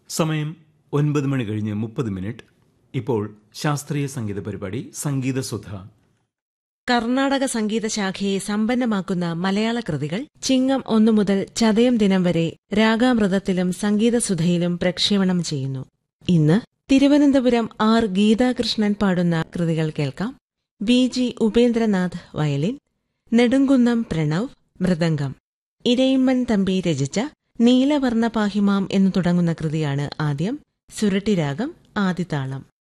സമയം ഒൻപത് മണി കഴിഞ്ഞ് മുപ്പത് മിനിറ്റ് ഇപ്പോൾ ശാസ്ത്രീയ സംഗീത പരിപാടി സംഗീതസുധ കർണാടക സംഗീത ശാഖയെ സമ്പന്നമാക്കുന്ന മലയാള കൃതികൾ ചിങ്ങം ഒന്നു മുതൽ ചതയം ദിനം വരെ രാഗാമൃതത്തിലും സംഗീതസുധയിലും പ്രക്ഷേപണം ചെയ്യുന്നു ഇന്ന് തിരുവനന്തപുരം ആർ ഗീതാകൃഷ്ണൻ പാടുന്ന കൃതികൾ കേൾക്കാം V G Upendranath violin Nedunkunnam Pranav മൃദംഗം ഇരയിമ്മൻ തമ്പി രചിച്ച നീലവർണ്ണ പാഹിമാം എന്നു തുടങ്ങുന്ന കൃതിയാണ് ആദ്യം സുരട്ടിരാഗം ആദിതാളം